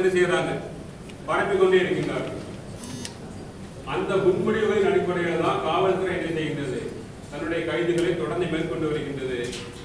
என்ன செய்யறாங்க பரப்பிக் கொண்டே இருக்கின்றார்கள் அந்த முன்மொழிவுகளின் அடிப்படையில் தான் காவல்துறை என்ன செய்கின்றது தன்னுடைய கைதுகளை தொடர்ந்து மேற்கொண்டு வருகின்றது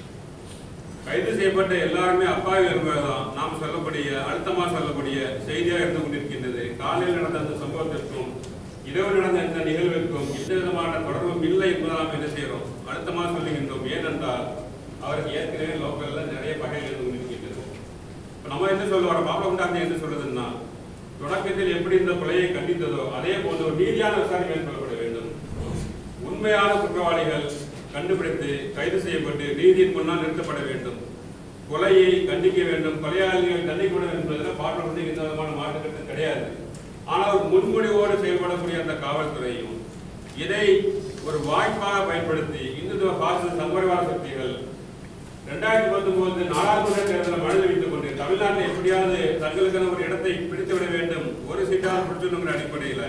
கைது செய்யப்பட்ட எல்லாருமே அப்பாவி என்பதுதான் நாம் சொல்லக்கூடிய அழுத்தமா சொல்லக்கூடிய செய்தியாக இருந்து கொண்டிருக்கின்றது காலையில் நடந்த அந்த சம்பவத்திற்கும் இரவு நடந்த இந்த நிகழ்விற்கும் எந்த விதமான தொடர்பும் இல்லை என்பதை நாம் என்ன செய்கிறோம் அழுத்தமா சொல்லுகின்றோம் ஏனென்றால் அவருக்கு ஏற்கனவே லோக்கல்ல நிறைய பகைகள் இருந்து கொண்டிருக்கின்றது இப்ப நம்ம என்ன சொல்ல வரோம் பாப்பகுண்டாந்தி என்ன சொல்றதுன்னா தொடக்கத்தில் எப்படி இந்த கொலையை கண்டித்ததோ அதே போன்ற ஒரு நீதியான விசாரணை மேற்கொள்ளப்பட வேண்டும் உண்மையான குற்றவாளிகள் கண்டுபிடித்து கைது செய்யப்பட்டு நீதியின் முன்னால் நிறுத்தப்பட வேண்டும் கொலையை கண்டிக்க வேண்டும் கொலையாளிகள் தண்டிக்கப்பட வேண்டும் என்பதில் பாட்டு எந்த விதமான மாற்றுக்கருத்து கிடையாது ஆனால் ஒரு முன்முடிவோடு செயல்படக்கூடிய அந்த காவல்துறையும் இதை ஒரு வாய்ப்பாக பயன்படுத்தி இந்துத்துவ பாசிச சமரவாத சக்திகள் ரெண்டாயிரத்தி பத்தொன்பது நாடாளுமன்ற தேர்தலில் மனதில் வைத்துக் கொண்டு தமிழ்நாட்டில் எப்படியாவது தங்களுக்கான ஒரு இடத்தை பிடித்து விட வேண்டும் ஒரு சீட்டாக பிடிச்சிடணுங்கிற அடிப்படையில்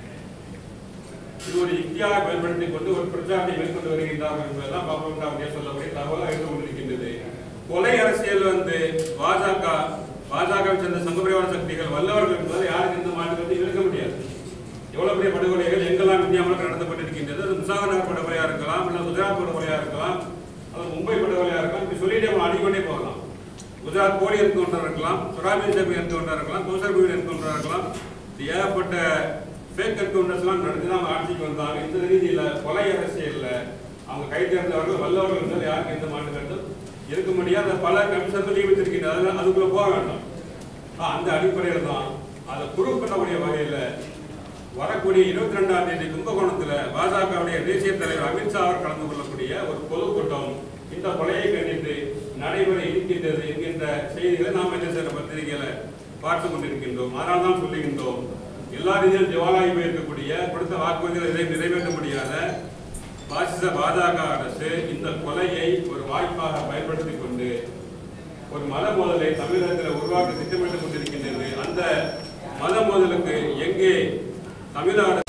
இது ஒரு யுக்தியாக பயன்படுத்திக் கொண்டு ஒரு பிரச்சாரத்தை மேற்கொண்டு வருகின்றார்கள் என்பதெல்லாம் பாபுடைய சொல்லக்கூடிய தகவலாக இருந்து கொண்டிருக்கின்றது கொலை அரசியல் வந்து பாஜக பாஜகவை சேர்ந்த சங்கபரிவார சக்திகள் வல்லவர்கள் என்பதை யாருக்கு இந்த மாற்றத்தை இருக்க முடியாது எவ்வளவு பெரிய படுகொலைகள் எங்கெல்லாம் இந்தியா முழுக்க நடத்தப்பட்டிருக்கின்றது அது முசாகர் படுகொலையா இருக்கலாம் இல்லை குஜராத் படுகொலையா இருக்கலாம் அது மும்பை படுகொலையா இருக்கலாம் இப்படி சொல்லிட்டே நம்ம அடிக்கொண்டே போகலாம் குஜராத் போலி என்கவுண்டர் இருக்கலாம் சுராபி சபி என்கவுண்டர் இருக்கலாம் கோசர் பீட் என்கவுண்டர் இருக்கலாம் இது ஏகப்பட்ட ஃபேக் என்கவுண்டர்ஸ்லாம் நடத்தி தான் அவங்க ஆட்சிக்கு வந்தாங்க இந்த ரீதியில் கொலை அரசியல்ல அவங்க கை தேர்ந்தவர்கள் வல்லவர்கள் இருந்தால் யாருக்கு எந்த மாற்று கருத்தும் இருக்க முடியாத பல கமிஷன்கள் நியமித்திருக்கின்றன அதனால அதுக்குள்ள போக வேண்டாம் ஆ, அந்த அடிப்படையில் தான் அதை ப்ரூவ் பண்ணக்கூடிய வகையில் வரக்கூடிய இருபத்தி ரெண்டாம் தேதி கும்பகோணத்தில் பாஜகவுடைய தேசிய தலைவர் அமித்ஷா அவர் கலந்து கொள்ளக்கூடிய ஒரு பொதுக்கூட்டம் இந்த கொலையை கண்டித்து நடைபெற இருக்கின்றது என்கின்ற செய்திகளை நாம் என்ன செய்யற பத்திரிகையில பார்த்து கொண்டிருக்கின்றோம் அதனால் தான் சொல்லுகின்றோம் எல்லா ரீதியிலும் ஜவாலாகி போயிருக்கக்கூடிய கொடுத்த வாக்குறுதிகளை இதை நிறைவேற்ற முடியாத பாசிச பாஜக அரசு இந்த கொலையை ஒரு வாய்ப்பாக பயன்படுத்திக் கொண்டு ஒரு மத மோதலை தமிழகத்தில் உருவாக்க திட்டமிட்டுக் கொண்டிருக்கின்றது அந்த மத மோதலுக்கு எங்கே தமிழக